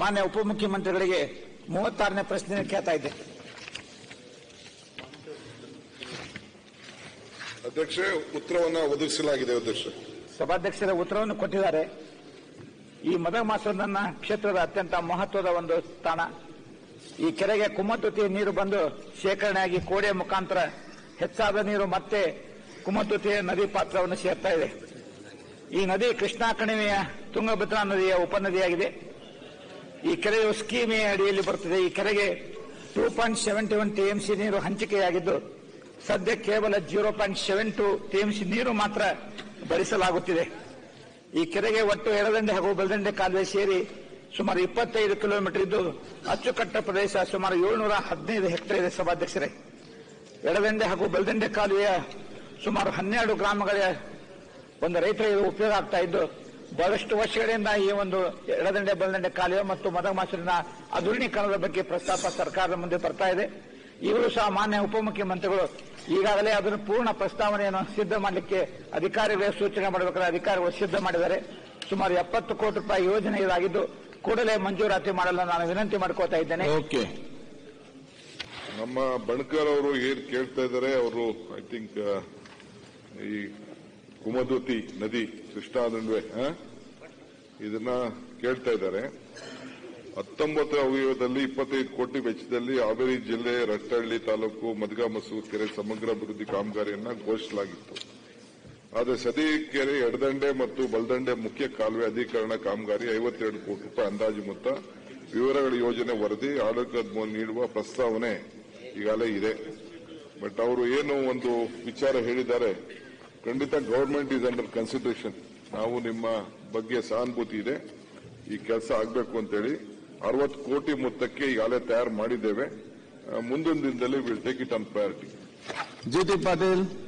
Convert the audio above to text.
ಮಾನ್ಯ ಉಪಮುಖ್ಯಮಂತ್ರಿಗಳಿಗೆ ಮೂವತ್ತಾರನೇ ಪ್ರಶ್ನೆ ಕೇಳ್ತಾ ಇದ್ದೆ ಅಧ್ಯಕ್ಷ ಉತ್ತರವನ್ನ ಒದಗಿಸಲಾಗಿದೆ ಅಧ್ಯಕ್ಷ ಸಭಾಧ್ಯಕ್ಷರ ಉತ್ತರವನ್ನು ಕೊಟ್ಟಿದ್ದಾರೆ ಈ ಮದಗ ಮಾಸ ನನ್ನ ಕ್ಷೇತ್ರದ ಅತ್ಯಂತ ಮಹತ್ವದ ಒಂದು ತಾಣ ಈ ಕೆರೆಗೆ ಕುಮತುತಿ ನೀರು ಬಂದು ಶೇಖರಣೆಯಾಗಿ ಕೋಡೆಯ ಮುಖಾಂತರ ಹೆಚ್ಚಾದ ನೀರು ಮತ್ತೆ ಕುಮತುತಿಯ ನದಿ ಪಾತ್ರವನ್ನು ಸೇರ್ತಾ ಇದೆ ಈ ನದಿ ಕೃಷ್ಣಾ ಕಣಿವೆಯ ತುಂಗಭದ್ರಾ ನದಿಯ ಉಪನದಿಯಾಗಿದೆ ಈ ಕೆರೆಯು ಸ್ಕೀಮಿಯ ಅಡಿಯಲ್ಲಿ ಬರುತ್ತದೆ ಈ ಕೆರೆಗೆ two point seventy one TMC ನೀರು ಹಂಚಿಕೆಯಾಗಿದ್ದು ಸದ್ಯ ಕೇವಲ zero point seven two TMC ನೀರು ಮಾತ್ರ ಭರಿಸಲಾಗುತ್ತಿದೆ ಈ ಕೆರೆಗೆ ಒಟ್ಟು ಎಡದಂಡೆ ಹಾಗೂ ಬಲದಂಡೆ ಕಾಲುವೆ ಸೇರಿ ಸುಮಾರು ಇಪ್ಪತ್ತೈದು ಕಿಲೋಮೀಟರ್ ಇದ್ದು ಅಚ್ಚುಕಟ್ಟ ಪ್ರದೇಶ ಸುಮಾರು ಏಳ್ನೂರ ಹದಿನೈದು ಹೆಕ್ಟೇರ್ ಇದೆ ಸಭಾಧ್ಯಕ್ಷರೇ ಎಡದಂಡೆ ಹಾಗೂ ಬಲದಂಡೆ ಕಾಲುವೆಯ ಸುಮಾರು ಹನ್ನೆರಡು ಗ್ರಾಮಗಳ ಒಂದು ರೈತರಿಗೆ ಉಪಯೋಗ ಆಗ್ತಾ ಇದ್ದು ಬಹಳಷ್ಟು ವರ್ಷಗಳಿಂದ ಈ ಒಂದು ಎಡದಂಡೆ ಬಲದಂಡೆ ಕಾಲುವೆ ಮತ್ತು ಮದಮಾಸೂರಿನ ಆಧುನೀಕರಣದ ಬಗ್ಗೆ ಪ್ರಸ್ತಾಪ ಸರ್ಕಾರದ ಮುಂದೆ ಬರ್ತಾ ಇದೆ ಇವರು ಸಹ ಮಾನ್ಯ ಉಪಮುಖ್ಯಮಂತ್ರಿಗಳು ಈಗಾಗಲೇ ಅದನ್ನು ಪೂರ್ಣ ಪ್ರಸ್ತಾವನೆಯನ್ನು ಸಿದ್ಧ ಮಾಡಲಿಕ್ಕೆ ಅಧಿಕಾರಿಗಳಿಗೆ ಸೂಚನೆ ಮಾಡಬೇಕಾದ ಅಧಿಕಾರಿಗಳು ಸಿದ್ಧ ಮಾಡಿದ್ದಾರೆ ಸುಮಾರು ಎಪ್ಪತ್ತು ಕೋಟಿ ರೂಪಾಯಿ ಯೋಜನೆ ಇದಾಗಿದ್ದು ಕೂಡಲೇ ಮಂಜೂರಾತಿ ಮಾಡಲು ನಾನು ವಿನಂತಿ ಮಾಡ್ಕೋತಾ ಇದ್ದೇನೆ ಓಕೆ ನಮ್ಮ ಬಣಕರ್ ಅವರು ಏನ್ ಕೇಳ್ತಾ ಇದ್ದಾರೆ ಅವರು ಐ ಥಿಂಕ್ ಈ ಕುಮದುತಿ ನದಿ ಕೃಷ್ಣಾ ನಡುವೆ ಆ? ಇದನ್ನ ಕೇಳ್ತಾ ಇದ್ದಾರೆ ಹತ್ತೊಂಬತ್ತರ ಅವಯವದಲ್ಲಿ ಇಪ್ಪತ್ತೈದು ಕೋಟಿ ವೆಚ್ಚದಲ್ಲಿ ಹಾವೇರಿ ಜಿಲ್ಲೆ ರಟ್ಟಹಳ್ಳಿ ತಾಲೂಕು ಮದ್ಗಾ ಮಸೂರು ಕೆರೆ ಸಮಗ್ರ ಅಭಿವೃದ್ಧಿ ಕಾಮಗಾರಿಯನ್ನ ಘೋಷಿಸಲಾಗಿತ್ತು ಆದರೆ ಸದಿ ಕೆರೆ ಎಡದಂಡೆ ಮತ್ತು ಬಲದಂಡೆ ಮುಖ್ಯ ಕಾಲುವೆ ಅಧಿಕರಣ ಕಾಮಗಾರಿ ಐವತ್ತೆರಡು ಕೋಟಿ ರೂಪಾಯಿ ಅಂದಾಜು ಮೊತ್ತ ವಿವರಗಳ ಯೋಜನೆ ವರದಿ ಆಡಳಿತದ ಮೂಲಕ ನೀಡುವ ಪ್ರಸ್ತಾವನೆ ಈಗಾಗಲೇ ಇದೆ ಬಟ್ ಅವರು ಏನು ಒಂದು ವಿಚಾರ ಹೇಳಿದ್ದಾರೆ ಖಂಡಿತ ಗವರ್ಮೆಂಟ್ ಇಸ್ ಅಂಡರ್ ಕನ್ಸಿಡರೇಷನ್ ನಾವು ನಿಮ್ಮ ಬಗ್ಗೆ ಸಹಾನುಭೂತಿ ಇದೆ ಈ ಕೆಲಸ ಆಗಬೇಕು ಅಂತೇಳಿ ಅರವತ್ತು ಕೋಟಿ ಮೊತ್ತಕ್ಕೆ ಈಗಾಗಲೇ ತಯಾರು ಮಾಡಿದ್ದೇವೆ ಆ, ಮುಂದಿನ ದಿನದಲ್ಲಿ will take it on priority G T Patil